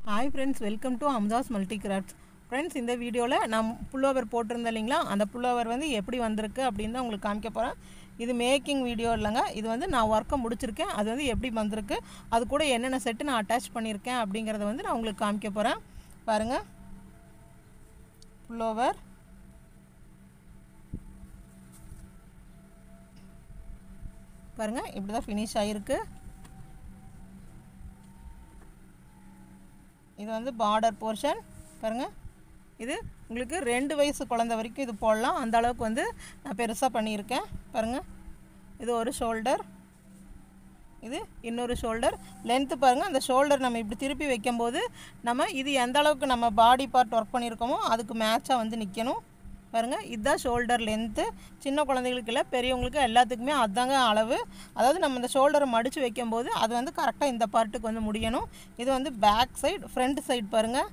hi friends welcome to Amthas multi crafts friends இந்த வீடியோவில் நான் புல்லோவர் போட்டிருந்தேன் இல்லைங்களா அந்த புல்லோவர் வந்து எப்படி வந்திருக்கு அப்படின்னு தான் உங்களுக்கு காமிக்க போகிறேன் இது மேக்கிங் வீடியோ இல்லைங்க இது வந்து நான் ஒர்க்கை முடிச்சிருக்கேன் அது வந்து எப்படி வந்திருக்கு அது கூட என்னென்ன செட்டு நான் அட்டாச் பண்ணியிருக்கேன் அப்படிங்கிறத வந்து நான் உங்களுக்கு காமிக்க போகிறேன் பாருங்கள் புல்லோவர் பாருங்கள் இப்படி தான் ஃபினிஷ் ஆகிருக்கு இது வந்து பார்டர் போர்ஷன் பாருங்கள் இது உங்களுக்கு ரெண்டு வயசு குழந்த வரைக்கும் இது போடலாம் அந்த அளவுக்கு வந்து நான் பெருசாக பண்ணியிருக்கேன் பாருங்கள் இது ஒரு ஷோல்டர் இது இன்னொரு ஷோல்டர் லென்த்து பாருங்கள் அந்த ஷோல்டர் நம்ம இப்படி திருப்பி வைக்கும்போது நம்ம இது எந்த அளவுக்கு நம்ம பாடி பார்ட் ஒர்க் பண்ணியிருக்கோமோ அதுக்கு மேட்சாக வந்து நிற்கணும் பாருங்கள் இதுதான் ஷோல்டர் லென்த்து சின்ன குழந்தைகளுக்கு இல்லை பெரியவங்களுக்கு எல்லாத்துக்குமே அதுதாங்க அளவு அதாவது நம்ம இந்த ஷோல்டரை மடித்து வைக்கும்போது அது வந்து கரெக்டாக இந்த பார்ட்டுக்கு வந்து முடியணும் இது வந்து பேக் சைடு ஃப்ரண்ட் சைடு பாருங்கள்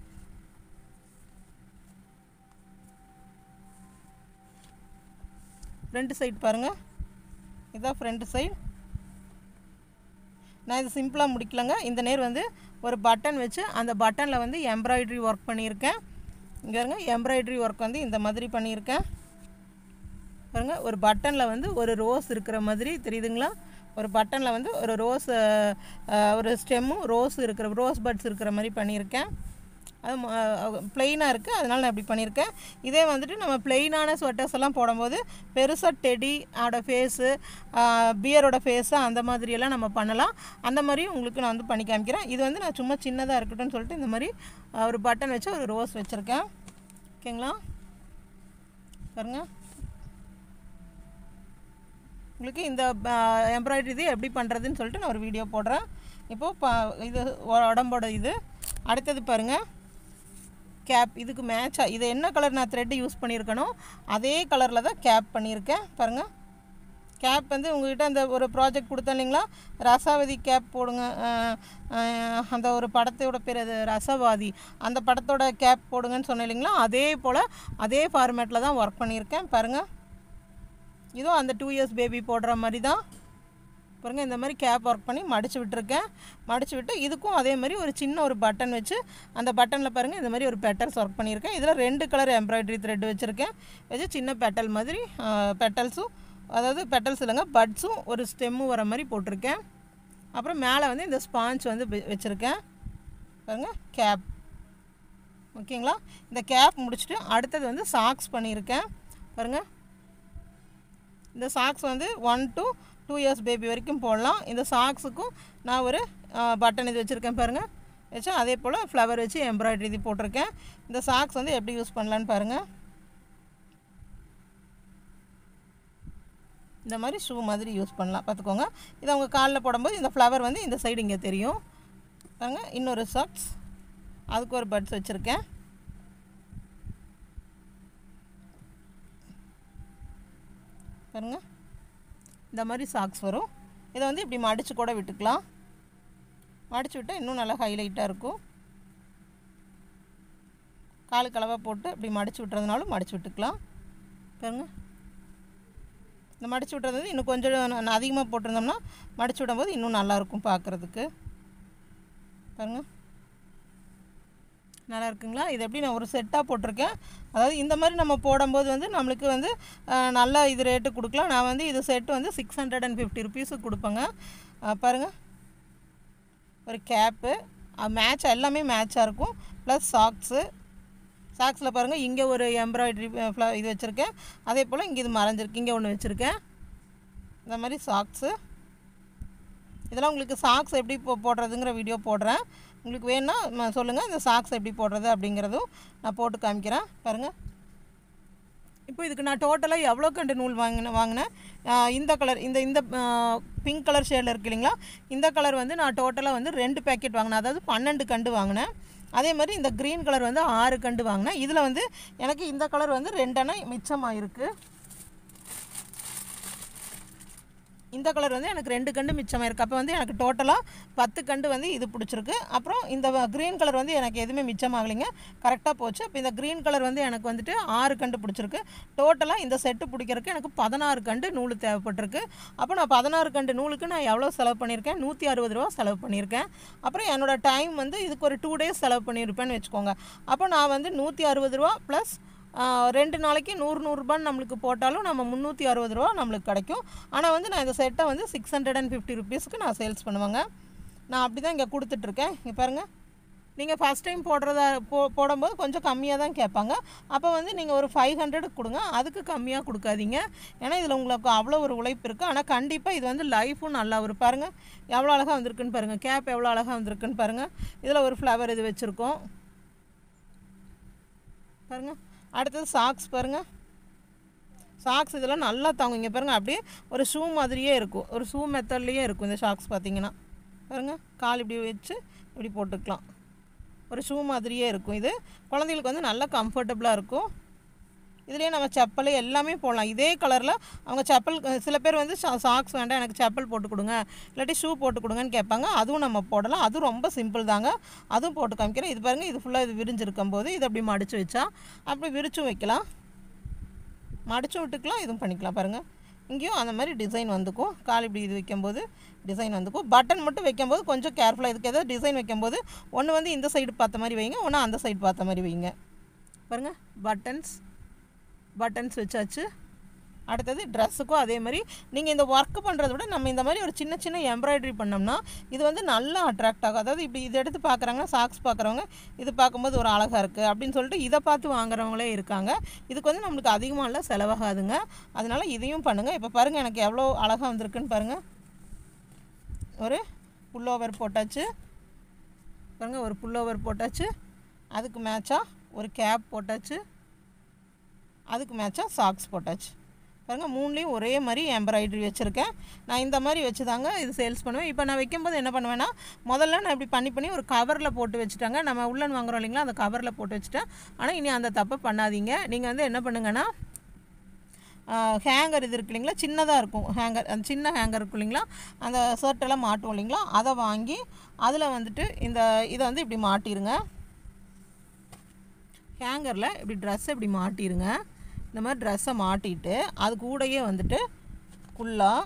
ஃப்ரண்ட் சைடு பாருங்கள் இதுதான் ஃப்ரண்ட் சைடு நான் இது சிம்பிளாக முடிக்கலங்க இந்த நேர் வந்து ஒரு பட்டன் வச்சு அந்த பட்டனில் வந்து எம்ப்ராய்டரி ஒர்க் பண்ணியிருக்கேன் இங்கே இருங்க எம்ப்ராய்டரி ஒர்க் வந்து இந்த மாதிரி பண்ணியிருக்கேன் பாருங்க ஒரு பட்டனில் வந்து ஒரு ரோஸ் இருக்கிற மாதிரி தெரியுதுங்களா ஒரு பட்டனில் வந்து ஒரு ரோஸ் ஒரு ஸ்டெம்மும் ரோஸ் இருக்கிற ரோஸ் பட்ஸ் இருக்கிற மாதிரி பண்ணியிருக்கேன் அது ப்ளெயினாக இருக்குது அதனால் நான் இப்படி பண்ணியிருக்கேன் இதே வந்துட்டு நம்ம ப்ளெயினான ஸ்வெட்டர்ஸ் எல்லாம் போடும்போது பெருசாக டெடி ஆட ஃபேஸு பியரோட ஃபேஸு அந்த மாதிரியெல்லாம் நம்ம பண்ணலாம் அந்த மாதிரி உங்களுக்கு நான் வந்து பண்ணி காமிக்கிறேன் இது வந்து நான் சும்மா சின்னதாக இருக்கட்டும்னு சொல்லிட்டு இந்த மாதிரி ஒரு பட்டன் வச்சு ஒரு ரோஸ் வச்சுருக்கேன் ஓகேங்களா பாருங்கள் உங்களுக்கு இந்த எம்ப்ராய்டரி இது எப்படி பண்ணுறதுன்னு சொல்லிட்டு நான் ஒரு வீடியோ போடுறேன் இப்போது ப இது உடம்போட இது அடுத்தது பாருங்கள் கேப் இதுக்கு மேட்சாக இது என்ன கலர் நான் த்ரெட்டு யூஸ் பண்ணியிருக்கணும் அதே கலரில் தான் கேப் பண்ணியிருக்கேன் பாருங்கள் கேப் வந்து உங்கள்கிட்ட அந்த ஒரு ப்ராஜெக்ட் கொடுத்தேன் இல்லைங்களா ரசாவதி கேப் போடுங்க அந்த ஒரு படத்தோட பேர் அது ரசவாதி அந்த படத்தோட கேப் போடுங்கன்னு சொன்னேன் இல்லைங்களா அதே போல் அதே ஃபார்மேட்டில் தான் ஒர்க் பண்ணியிருக்கேன் பாருங்கள் இதுவும் அந்த டூ இயர்ஸ் பேபி போடுற மாதிரி தான் பாருங்கள் இந்த மாதிரி கேப் ஒர்க் பண்ணி மடித்து விட்டுருக்கேன் மடித்து விட்டு இதுக்கும் அதே மாதிரி ஒரு சின்ன ஒரு பட்டன் வச்சு அந்த பட்டனில் பாருங்கள் இந்த மாதிரி ஒரு பெட்டல்ஸ் ஒர்க் பண்ணியிருக்கேன் இதில் ரெண்டு கலர் எம்ப்ராய்டரி த்ரெட் வச்சுருக்கேன் வச்சு சின்ன பெட்டல் மாதிரி பெட்டல்ஸும் அதாவது பெட்டல்ஸ் இல்லைங்க பட்ஸும் ஒரு ஸ்டெம்மும் வர மாதிரி போட்டிருக்கேன் அப்புறம் மேலே வந்து இந்த ஸ்பாஞ்ச் வந்து வச்சுருக்கேன் பாருங்கள் கேப் ஓகேங்களா இந்த கேப் முடிச்சுட்டு அடுத்தது வந்து சாக்ஸ் பண்ணியிருக்கேன் பாருங்கள் இந்த சாக்ஸ் வந்து one to two years baby வரைக்கும் போடலாம் இந்த சாக்ஸுக்கும் நான் ஒரு பட்டன் இது வச்சுருக்கேன் பாருங்கள் வச்சு அதே போல் ஃப்ளவர் வச்சு எம்ப்ராய்டரி இது போட்டிருக்கேன் இந்த சாக்ஸ் வந்து எப்படி யூஸ் பண்ணலான்னு பாருங்கள் இந்த மாதிரி ஷூ மாதிரி யூஸ் பண்ணலாம் பார்த்துக்கோங்க இதை அவங்க காலில் போடும்போது இந்த ஃப்ளவர் வந்து இந்த சைடு இங்கே தெரியும் பாருங்கள் இன்னொரு சாக்ஸ் அதுக்கு ஒரு பட்ஸ் வச்சுருக்கேன் பாருங்கள் இந்த மாதிரி சாக்ஸ் வரும் இதை வந்து இப்படி மடித்து கூட விட்டுக்கலாம் மடித்து விட்டால் இன்னும் நல்லா ஹைலைட்டாக இருக்கும் காலு கலவாக போட்டு இப்படி மடித்து விட்டுறதுனாலும் மடித்து விட்டுக்கலாம் பாருங்க இந்த மடித்து விட்டுறது இன்னும் கொஞ்சம் அதிகமாக போட்டிருந்தோம்னா மடித்து விடும்போது இன்னும் நல்லாயிருக்கும் பார்க்குறதுக்கு பாருங்கள் நல்லா இருக்குங்களா இது எப்படி நான் ஒரு செட்டாக போட்டிருக்கேன் அதாவது இந்த மாதிரி நம்ம போடும்போது வந்து நம்மளுக்கு வந்து நல்ல இது ரேட்டு கொடுக்கலாம் நான் வந்து இது செட்டு வந்து சிக்ஸ் ஹண்ட்ரட் அண்ட் ஃபிஃப்டி ருபீஸுக்கு கொடுப்பேங்க பாருங்கள் ஒரு கேப்பு மேட்ச் எல்லாமே மேட்சாக இருக்கும் ப்ளஸ் சாக்ஸு சாக்ஸில் பாருங்கள் இங்கே ஒரு எம்ப்ராய்டரி இது வச்சுருக்கேன் அதே போல் இங்கே இது மறைஞ்சிருக்கு இங்கே ஒன்று வச்சுருக்கேன் இந்த மாதிரி சாக்ஸு இதெல்லாம் உங்களுக்கு சாக்ஸ் எப்படி போ போடுறதுங்கிற வீடியோ போடுறேன் உங்களுக்கு வேணுன்னா சொல்லுங்கள் இந்த சாக்ஸ் எப்படி போடுறது அப்படிங்கிறதும் நான் போட்டு காமிக்கிறேன் பாருங்கள் இப்போ இதுக்கு நான் டோட்டலாக எவ்வளோ கண்டு நூல் வாங்கினேன் வாங்கினேன் இந்த கலர் இந்த இந்த பிங்க் கலர் ஷேடில் இருக்கு இல்லைங்களா இந்த கலர் வந்து நான் டோட்டலாக வந்து ரெண்டு பேக்கெட் வாங்கினேன் அதாவது பன்னெண்டு கண்டு வாங்கினேன் அதே மாதிரி இந்த க்ரீன் கலர் வந்து ஆறு கண்டு வாங்கினேன் இதில் வந்து எனக்கு இந்த கலர் வந்து ரெண்டெண்ணா மிச்சமாக இருக்குது இந்த கலர் வந்து எனக்கு ரெண்டு கண்டு மிச்சமாக இருக்குது அப்போ வந்து எனக்கு டோட்டலாக பத்து கண்டு வந்து இது பிடிச்சிருக்கு அப்புறம் இந்த க்ரீன் கலர் வந்து எனக்கு எதுவுமே மிச்சமாகலைங்க கரெக்டாக போச்சு இப்போ இந்த க்ரீன் கலர் வந்து எனக்கு வந்துட்டு ஆறு கண்டு பிடிச்சிருக்கு டோட்டலாக இந்த செட்டு பிடிக்கிறதுக்கு எனக்கு பதினாறு கண்டு நூல் தேவைப்பட்டிருக்கு அப்போ நான் பதினாறு கண்டு நூலுக்கு நான் எவ்வளோ செலவு பண்ணியிருக்கேன் நூற்றி அறுபது ரூபா செலவு பண்ணியிருக்கேன் அப்புறம் என்னோட டைம் வந்து இதுக்கு ஒரு டூ டேஸ் செலவு பண்ணியிருப்பேன்னு வச்சுக்கோங்க அப்போ நான் வந்து நூற்றி அறுபது ரூபா ப்ளஸ் ரெண்டு நாளைக்கு நூறு நூறுரூபான்னு நம்மளுக்கு போட்டாலும் நம்ம முந்நூற்றி அறுபது ரூபா நம்மளுக்கு கிடைக்கும் ஆனால் வந்து நான் இந்த செட்டை வந்து சிக்ஸ் ஹண்ட்ரட் அண்ட் ஃபிஃப்டி ருபீஸ்க்கு நான் சேல்ஸ் பண்ணுவேங்க நான் அப்படி தான் இங்கே கொடுத்துட்ருக்கேன் இங்கே பாருங்கள் நீங்கள் ஃபஸ்ட் டைம் போடுறதா போ போடும்போது கொஞ்சம் கம்மியாக தான் கேட்பாங்க அப்போ வந்து நீங்கள் ஒரு ஃபைவ் ஹண்ட்ரடுக்கு கொடுங்க அதுக்கு கம்மியாக கொடுக்காதீங்க ஏன்னா இதில் உங்களுக்கு அவ்வளோ ஒரு உழைப்பு இருக்குது ஆனால் கண்டிப்பாக இது வந்து லைஃபும் நல்லா ஒரு பாருங்கள் எவ்வளோ அழகாக வந்திருக்குன்னு பாருங்கள் கேப் எவ்வளோ அழகாக வந்திருக்குன்னு பாருங்கள் இதில் ஒரு ஃப்ளவர் இது வச்சுருக்கோம் பாருங்கள் அடுத்தது சாக்ஸ் பாருங்கள் சாக்ஸ் இதெல்லாம் நல்லா தாங்கும் இங்கே பாருங்கள் அப்படியே ஒரு ஷூ மாதிரியே இருக்கும் ஒரு ஷூ மெத்தட்லேயே இருக்கும் இந்த ஷாக்ஸ் பார்த்தீங்கன்னா பாருங்கள் கால் இப்படி வச்சு இப்படி போட்டுக்கலாம் ஒரு ஷூ மாதிரியே இருக்கும் இது குழந்தைகளுக்கு வந்து நல்லா கம்ஃபர்டபுளாக இருக்கும் இதுலேயே நம்ம செப்பல் எல்லாமே போடலாம் இதே கலரில் அவங்க செப்பல் சில பேர் வந்து சாக்ஸ் வேண்டாம் எனக்கு செப்பல் போட்டு கொடுங்க இல்லாட்டி ஷூ போட்டு கொடுங்கன்னு கேட்பாங்க அதுவும் நம்ம போடலாம் அதுவும் ரொம்ப சிம்பிள் தாங்க அதுவும் போட்டு காமிக்கிறேன் இது பாருங்கள் இது ஃபுல்லாக இது விரிஞ்சிருக்கும் போது இது அப்படி மடித்து வச்சா அப்படி விரிச்சும் வைக்கலாம் மடிச்சும் விட்டுக்கலாம் இதுவும் பண்ணிக்கலாம் பாருங்கள் இங்கேயும் அந்த மாதிரி டிசைன் வந்துக்கும் கால் இப்படி இது வைக்கும்போது டிசைன் வந்துக்கும் பட்டன் மட்டும் வைக்கும்போது கொஞ்சம் கேர்ஃபுல்லாக இதுக்கு ஏதாவது டிசைன் வைக்கும்போது ஒன்று வந்து இந்த சைடு பார்த்த மாதிரி வைங்க ஒன்று அந்த சைடு பார்த்த மாதிரி வைங்க பாருங்கள் பட்டன்ஸ் பட்டன்ஸ் வச்சாச்சு அடுத்தது ட்ரெஸ்ஸுக்கும் அதே மாதிரி நீங்கள் இந்த ஒர்க் பண்ணுறத விட நம்ம இந்த மாதிரி ஒரு சின்ன சின்ன எம்ப்ராய்டரி பண்ணோம்னா இது வந்து நல்லா அட்ராக்ட் ஆகும் அதாவது இப்படி இதை எடுத்து பார்க்குறாங்கன்னா சாக்ஸ் பார்க்குறவங்க இது பார்க்கும்போது ஒரு அழகாக இருக்குது அப்படின்னு சொல்லிட்டு இதை பார்த்து வாங்குறவங்களே இருக்காங்க இதுக்கு வந்து நம்மளுக்கு அதிகமாக இல்லை செலவாகாதுங்க அதனால் இதையும் பண்ணுங்கள் இப்போ பாருங்கள் எனக்கு எவ்வளோ அழகாக வந்திருக்குன்னு பாருங்கள் ஒரு புல்லோவர் போட்டாச்சு பாருங்கள் ஒரு புல்லோவர் போட்டாச்சு அதுக்கு மேட்சாக ஒரு கேப் போட்டாச்சு அதுக்கு மேட்சாக சாக்ஸ் போட்டாச்சு பாருங்கள் மூணுலேயும் ஒரே மாதிரி எம்ப்ராய்டரி வச்சுருக்கேன் நான் இந்த மாதிரி வச்சு தாங்க இது சேல்ஸ் பண்ணுவேன் இப்போ நான் வைக்கும்போது என்ன பண்ணுவேன்னா முதல்ல நான் இப்படி பண்ணி பண்ணி ஒரு கவரில் போட்டு வச்சுட்டாங்க நம்ம உள்ளன் வாங்குறோம் இல்லைங்களா அந்த கவரில் போட்டு வச்சுட்டேன் ஆனால் இனி அந்த தப்பை பண்ணாதீங்க நீங்கள் வந்து என்ன பண்ணுங்கன்னா ஹேங்கர் இது இருக்கு இல்லைங்களா சின்னதாக இருக்கும் ஹேங்கர் அந்த சின்ன ஹேங்கர் இருக்கும் இல்லைங்களா அந்த ஷர்ட்டெல்லாம் மாட்டுவோம் இல்லைங்களா அதை வாங்கி அதில் வந்துட்டு இந்த இதை வந்து இப்படி மாட்டிடுங்க ஹேங்கரில் இப்படி ட்ரெஸ்ஸை இப்படி மாட்டிடுங்க இந்த மாதிரி ட்ரெஸ்ஸை மாட்டிட்டு அது கூடயே வந்துட்டு ஃபுல்லாக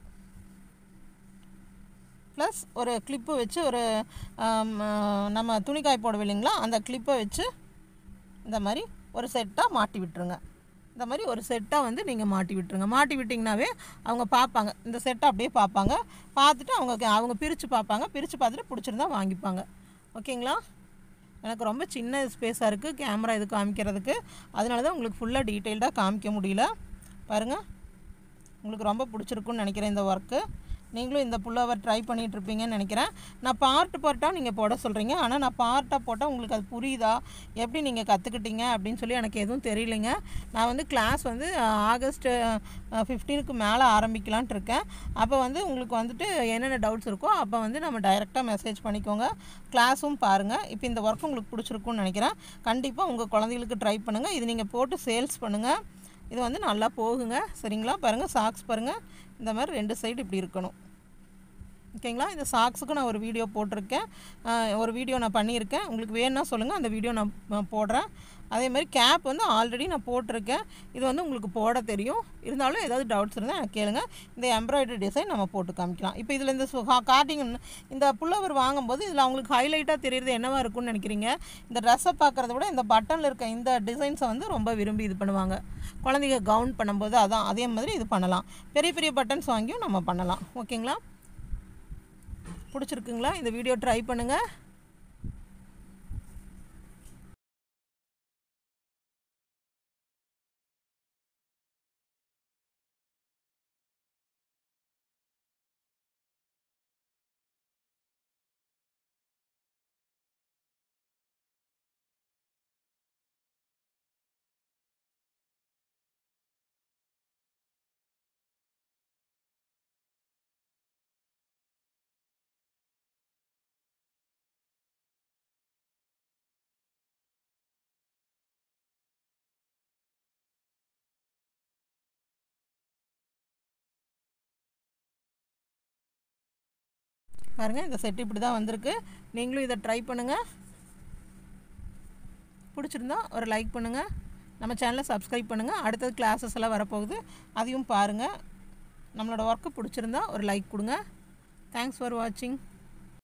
ப்ளஸ் ஒரு கிளிப்பு வச்சு ஒரு நம்ம துணிக்காய் போடுவோம் இல்லைங்களா அந்த கிளிப்பை வச்சு இந்த மாதிரி ஒரு செட்டாக மாட்டி விட்டுருங்க இந்த மாதிரி ஒரு செட்டாக வந்து நீங்கள் மாட்டி விட்டுருங்க மாட்டி விட்டிங்கனாவே அவங்க பார்ப்பாங்க இந்த செட்டை அப்படியே பார்ப்பாங்க பார்த்துட்டு அவங்க அவங்க பிரித்து பார்ப்பாங்க பிரித்து பார்த்துட்டு பிடிச்சிருந்தா வாங்கிப்பாங்க ஓகேங்களா எனக்கு ரொம்ப சின்ன ஸ்பேஸாக இருக்குது கேமரா இது காமிக்கிறதுக்கு அதனால தான் உங்களுக்கு ஃபுல்லாக டீட்டெயில்டாக காமிக்க முடியல பாருங்கள் உங்களுக்கு ரொம்ப பிடிச்சிருக்குன்னு நினைக்கிறேன் இந்த ஒர்க்கு நீங்களும் இந்த புல்லோவர் ட்ரை பண்ணிகிட்ருப்பீங்கன்னு நினைக்கிறேன் நான் பார்ட் பார்ட்டாக நீங்கள் போட சொல்கிறீங்க ஆனால் நான் பார்ட்டாக போட்டால் உங்களுக்கு அது புரியுதா எப்படி நீங்கள் கற்றுக்கிட்டீங்க அப்படின்னு சொல்லி எனக்கு எதுவும் தெரியலைங்க நான் வந்து கிளாஸ் வந்து ஆகஸ்ட் ஃபிஃப்டீனுக்கு மேலே ஆரம்பிக்கலான்ட்டு இருக்கேன் அப்போ வந்து உங்களுக்கு வந்துட்டு என்னென்ன டவுட்ஸ் இருக்கோ அப்போ வந்து நம்ம டைரெக்டாக மெசேஜ் பண்ணிக்கோங்க கிளாஸும் பாருங்கள் இப்போ இந்த ஒர்க் உங்களுக்கு பிடிச்சிருக்குன்னு நினைக்கிறேன் கண்டிப்பாக உங்கள் குழந்தைகளுக்கு ட்ரை பண்ணுங்கள் இது நீங்கள் போட்டு சேல்ஸ் பண்ணுங்கள் இது வந்து நல்லா போகுங்க சரிங்களா பாருங்கள் சாக்ஸ் பாருங்கள் இந்த மாதிரி ரெண்டு சைடு இப்படி இருக்கணும் ஓகேங்களா இந்த சாக்ஸுக்கு நான் ஒரு வீடியோ போட்டிருக்கேன் ஒரு வீடியோ நான் பண்ணியிருக்கேன் உங்களுக்கு வேணும்னா சொல்லுங்கள் அந்த வீடியோ நான் போடுறேன் அதே மாதிரி கேப் வந்து ஆல்ரெடி நான் போட்டிருக்கேன் இது வந்து உங்களுக்கு போட தெரியும் இருந்தாலும் ஏதாவது டவுட்ஸ் இருந்தால் எனக்கு கேளுங்க இந்த எம்ப்ராய்டரி டிசைன் நம்ம போட்டு காமிக்கலாம் இப்போ இதில் இந்த காட்டிங் இந்த புல்லவர் வாங்கும்போது இதில் அவங்களுக்கு ஹைலைட்டாக தெரியுறது என்னவா இருக்கும்னு நினைக்கிறீங்க இந்த ட்ரெஸ்ஸை பார்க்குறத விட இந்த பட்டனில் இருக்க இந்த டிசைன்ஸை வந்து ரொம்ப விரும்பி இது பண்ணுவாங்க குழந்தைங்க கவுன் பண்ணும்போது அதான் அதே மாதிரி இது பண்ணலாம் பெரிய பெரிய பட்டன்ஸ் வாங்கியும் நம்ம பண்ணலாம் ஓகேங்களா பிடிச்சிருக்குங்களா இந்த வீடியோ ட்ரை பண்ணுங்கள் பாருங்கள் இந்த செட் இப்படி தான் வந்திருக்கு நீங்களும் இதை ட்ரை பண்ணுங்கள் பிடிச்சிருந்தா ஒரு லைக் பண்ணுங்கள் நம்ம சேனலை சப்ஸ்கிரைப் பண்ணுங்கள் அடுத்தது கிளாஸஸ் எல்லாம் வரப்போகுது அதையும் பாருங்கள் நம்மளோட ஒர்க்கு பிடிச்சிருந்தா ஒரு லைக் கொடுங்க தேங்க்ஸ் ஃபார் வாட்சிங்